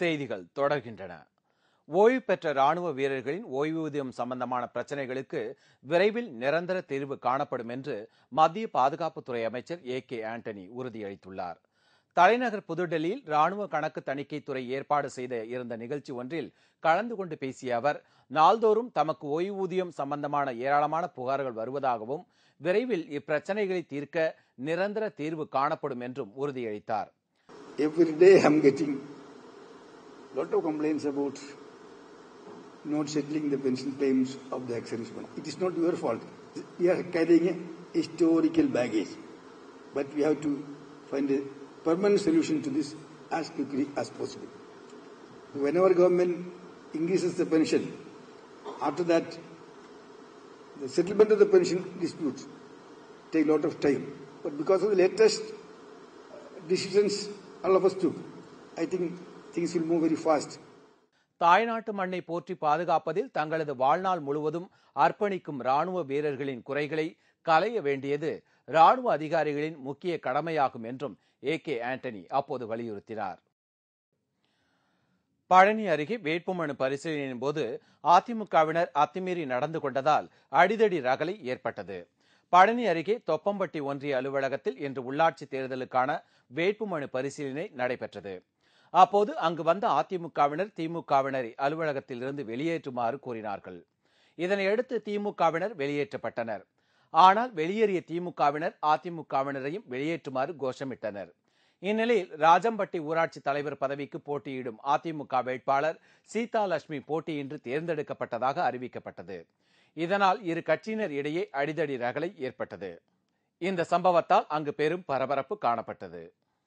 செய்திகள் தொடர்கின்றன ஓய்வு பெற்ற ராணுவ வீரர்களின் ஓய்வூதியம் சம்பந்தமான பிரச்சனைகளுக்கு விரைவில் நிரந்தர தீர்வு காணப்படும் என்று மத்திய பாதுகாப்புத்துறை அமைச்சர் ஏ கே ஆண்டனி உறுதியளித்துள்ளார் தலைநகர் புதுடெல்லியில் ராணுவ கணக்கு தணிக்கைத்துறை ஏற்பாடு செய்த இருந்த நிகழ்ச்சி ஒன்றில் கலந்து கொண்டு பேசிய அவர் நாள்தோறும் தமக்கு ஓய்வூதியம் சம்பந்தமான ஏராளமான புகார்கள் வருவதாகவும் விரைவில் இப்பிரச்சனைகளை தீர்க்க நிரந்தர தீர்வு காணப்படும் என்றும் உறுதியளித்தார் Every day I'm getting lot of complaints about not settling the pension claims of the ex-servicemen. It is not your fault. We are carrying a historical baggage. But we have to find a permanent solution to this as quickly as possible. Whenever government increases the pension, after that, the settlement of the pension disputes take a lot of time. But because of the latest decisions all of us took, I think things will move very fast. தாய்நாட்டு மண்ணை போற்றி பாதுகாப்பதில் தங்களது வாழ்நாள் முழுவதும் அர்ப்பணிக்கும் ராணுவ வீரர்களின் குறைகளை களைய வேண்டியது ராணுவ அதிகாரிகளின் முக்கிய கடமையாகும் என்றும் ஏ கே ஆண்டனி அப்போது வலியுறுத்தினார் பழனி அருகே வேட்புமனு பரிசீலனையின் போது அதிமுகவினர் அத்துமீறி நடந்து கொண்டதால் அடிதடி ரகலை ஏற்பட்டது பழனி அருகே தொப்பம்பட்டி ஒன்றிய அலுவலகத்தில் இன்று உள்ளாட்சி தேர்தலுக்கான வேட்புமனு பரிசீலனை நடைபெற்றது அப்போது அங்கு வந்த அதிமுகவினர் திமுகவினரை அலுவலகத்திலிருந்து வெளியேற்றுமாறு கூறினார்கள் இதனையடுத்து திமுகவினர் வெளியேற்றப்பட்டனர் ஆனால் வெளியேறிய திமுகவினர் அதிமுகவினரையும் வெளியேற்றுமாறு கோஷமிட்டனர் இந்நிலையில் ராஜம்பட்டி ஊராட்சி தலைவர் பதவிக்கு போட்டியிடும் அதிமுக வேட்பாளர் சீதா லட்சுமி போட்டியின்றி தேர்ந்தெடுக்கப்பட்டதாக அறிவிக்கப்பட்டது இதனால் இரு கட்சியினர் இடையே அடிதடி ரகலை ஏற்பட்டது இந்த சம்பவத்தால் அங்கு பெரும் பரபரப்பு காணப்பட்டது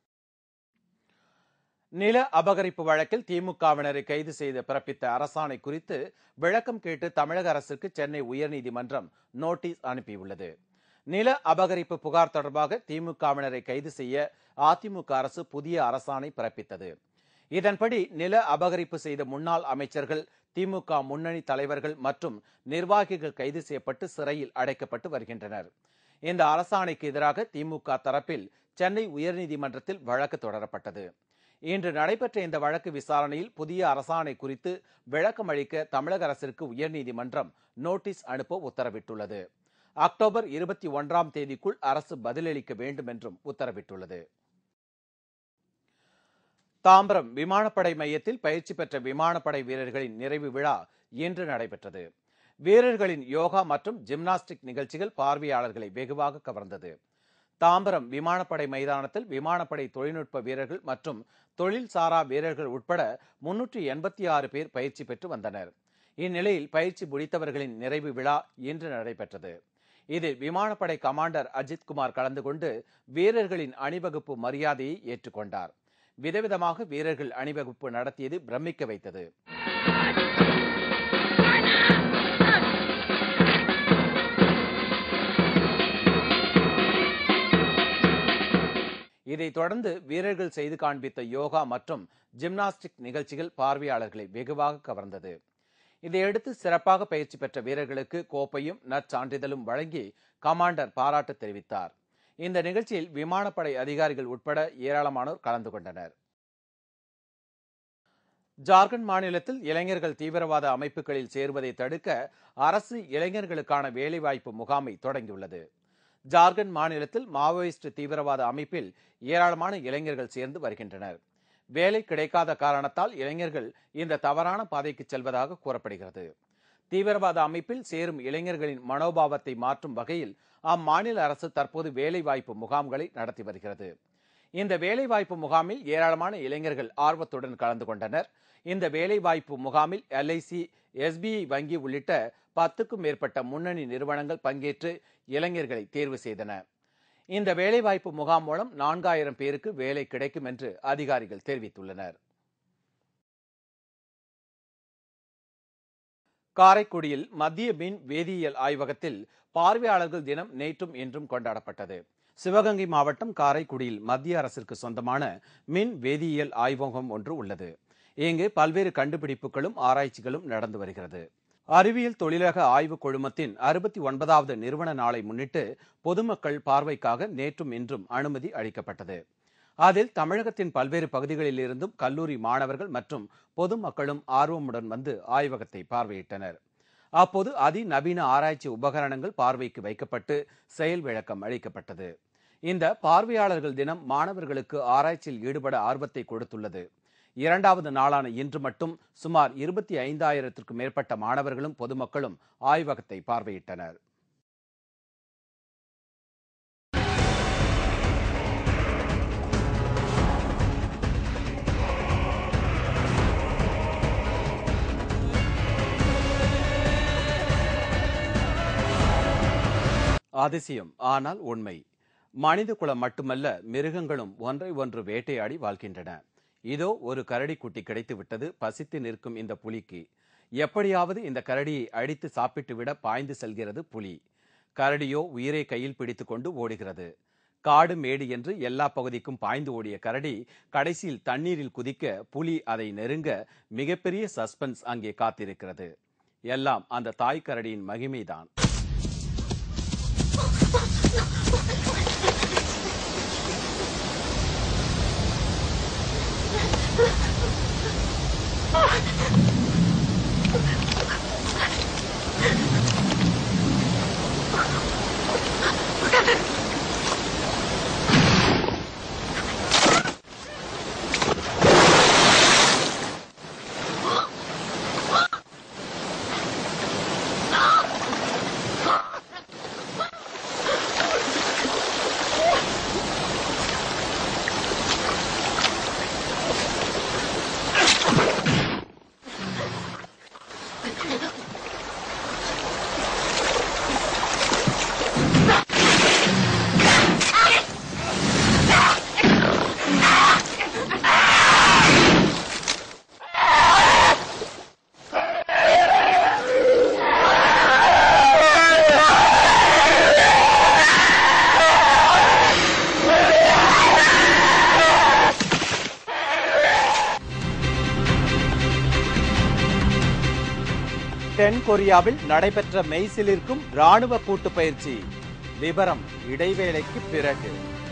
நில அபகரிப்பு வழக்கில் திமுகவினரை கைது செய்து பிறப்பித்த அரசாணை குறித்து விளக்கம் கேட்டு தமிழக அரசுக்கு சென்னை உயர்நீதிமன்றம் நோட்டீஸ் அனுப்பியுள்ளது நில அபகரிப்பு புகார் தொடர்பாக திமுகவினரை கைது செய்ய அதிமுக அரசு புதிய அரசாணை பிறப்பித்தது இதன்படி நில அபகரிப்பு செய்த முன்னாள் அமைச்சர்கள் திமுக முன்னணி தலைவர்கள் மற்றும் நிர்வாகிகள் கைது செய்யப்பட்டு சிறையில் அடைக்கப்பட்டு வருகின்றனர் இந்த அரசாணைக்கு எதிராக திமுக தரப்பில் சென்னை உயர்நீதிமன்றத்தில் வழக்கு தொடரப்பட்டது இன்று நடைபெற்ற இந்த வழக்கு விசாரணையில் புதிய அரசாணை குறித்து விளக்கம் அளிக்க தமிழக அரசிற்கு உயர்நீதிமன்றம் நோட்டீஸ் அனுப்ப உத்தரவிட்டுள்ளது அக்டோபர் இருபத்தி ஒன்றாம் தேதிக்குள் அரசு பதிலளிக்க வேண்டும் என்றும் உத்தரவிட்டுள்ளது தாம்பரம் விமானப்படை மையத்தில் பயிற்சி பெற்ற விமானப்படை வீரர்களின் நிறைவு விழா இன்று நடைபெற்றது வீரர்களின் யோகா மற்றும் ஜிம்னாஸ்டிக் நிகழ்ச்சிகள் பார்வையாளர்களை வெகுவாக கவர்ந்தது தாம்பரம் விமானப்படை மைதானத்தில் விமானப்படை தொழில்நுட்ப வீரர்கள் மற்றும் தொழில் சாரா வீரர்கள் உட்பட முன்னூற்றி எண்பத்தி ஆறு பேர் பயிற்சி பெற்று வந்தனர் இந்நிலையில் பயிற்சி முடித்தவர்களின் நிறைவு விழா இன்று நடைபெற்றது இதில் விமானப்படை கமாண்டர் அஜித் குமார் கலந்து கொண்டு வீரர்களின் அணிவகுப்பு மரியாதையை ஏற்றுக்கொண்டார் விதவிதமாக வீரர்கள் அணிவகுப்பு நடத்தியது பிரமிக்க வைத்தது இதைத் தொடர்ந்து வீரர்கள் செய்து காண்பித்த யோகா மற்றும் ஜிம்னாஸ்டிக் நிகழ்ச்சிகள் பார்வையாளர்களை வெகுவாக கவர்ந்தது இதையடுத்து சிறப்பாக பயிற்சி பெற்ற வீரர்களுக்கு கோப்பையும் நற்சான்றிதழும் வழங்கி கமாண்டர் பாராட்டு தெரிவித்தார் இந்த நிகழ்ச்சியில் விமானப்படை அதிகாரிகள் உட்பட ஏராளமானோர் கலந்து கொண்டனர் ஜார்க்கண்ட் மாநிலத்தில் இளைஞர்கள் தீவிரவாத அமைப்புகளில் சேருவதை தடுக்க அரசு இளைஞர்களுக்கான வேலைவாய்ப்பு முகாமை தொடங்கியுள்ளது ஜார்க்கண்ட் மாநிலத்தில் மாவோயிஸ்ட் தீவிரவாத அமைப்பில் ஏராளமான இளைஞர்கள் சேர்ந்து வருகின்றனர் வேலை கிடைக்காத காரணத்தால் இளைஞர்கள் இந்த தவறான பாதைக்கு செல்வதாக கூறப்படுகிறது தீவிரவாத அமைப்பில் சேரும் இளைஞர்களின் மனோபாவத்தை மாற்றும் வகையில் அம்மாநில அரசு தற்போது வேலைவாய்ப்பு முகாம்களை நடத்தி வருகிறது இந்த வேலைவாய்ப்பு முகாமில் ஏராளமான இளைஞர்கள் ஆர்வத்துடன் கலந்து கொண்டனர் இந்த வேலைவாய்ப்பு முகாமில் எல்ஐசி எஸ்பிஐ வங்கி உள்ளிட்ட பத்துக்கும் மேற்பட்ட முன்னணி நிறுவனங்கள் பங்கேற்று இளைஞர்களை தேர்வு செய்தன இந்த வேலைவாய்ப்பு முகாம் மூலம் நான்காயிரம் பேருக்கு வேலை கிடைக்கும் என்று அதிகாரிகள் தெரிவித்துள்ளனர் காரைக்குடியில் மத்திய மின் வேதியியல் ஆய்வகத்தில் பார்வையாளர்கள் தினம் நேற்றும் இன்றும் கொண்டாடப்பட்டது சிவகங்கை மாவட்டம் காரைக்குடியில் மத்திய அரசிற்கு சொந்தமான மின் வேதியியல் ஆய்வகம் ஒன்று உள்ளது இங்கு பல்வேறு கண்டுபிடிப்புகளும் ஆராய்ச்சிகளும் நடந்து வருகிறது அறிவியல் தொழிலக ஆய்வு குழுமத்தின் அறுபத்தி ஒன்பதாவது நிறுவன நாளை முன்னிட்டு பொதுமக்கள் பார்வைக்காக நேற்றும் இன்றும் அனுமதி அளிக்கப்பட்டது அதில் தமிழகத்தின் பல்வேறு பகுதிகளில் இருந்தும் கல்லூரி மாணவர்கள் மற்றும் பொதுமக்களும் ஆர்வமுடன் வந்து ஆய்வகத்தை பார்வையிட்டனர் அப்போது அதிநவீன ஆராய்ச்சி உபகரணங்கள் பார்வைக்கு வைக்கப்பட்டு செயல் விளக்கம் அளிக்கப்பட்டது இந்த பார்வையாளர்கள் தினம் மாணவர்களுக்கு ஆராய்ச்சியில் ஈடுபட ஆர்வத்தை கொடுத்துள்ளது இரண்டாவது நாளான இன்று மட்டும் சுமார் இருபத்தி ஐந்தாயிரத்திற்கும் மேற்பட்ட மாணவர்களும் பொதுமக்களும் ஆய்வகத்தை பார்வையிட்டனர் அதிசயம் ஆனால் உண்மை மனித குலம் மட்டுமல்ல மிருகங்களும் ஒன்றை ஒன்று வேட்டையாடி வாழ்கின்றன இதோ ஒரு கரடி குட்டி கிடைத்து விட்டது பசித்து நிற்கும் இந்த புலிக்கு எப்படியாவது இந்த கரடியை அடித்து சாப்பிட்டு விட பாய்ந்து செல்கிறது புலி கரடியோ உயிரை கையில் பிடித்துக் கொண்டு ஓடுகிறது காடு மேடு என்று எல்லா பகுதிக்கும் பாய்ந்து ஓடிய கரடி கடைசியில் தண்ணீரில் குதிக்க புலி அதை நெருங்க மிகப்பெரிய சஸ்பென்ஸ் அங்கே காத்திருக்கிறது எல்லாம் அந்த தாய் கரடியின் மகிமைதான் தென் கொரியாவில் நடைபெற்ற மெய்சிலிருக்கும் ராணுவ கூட்டு பயிற்சி விவரம் இடைவேளைக்கு பிறகு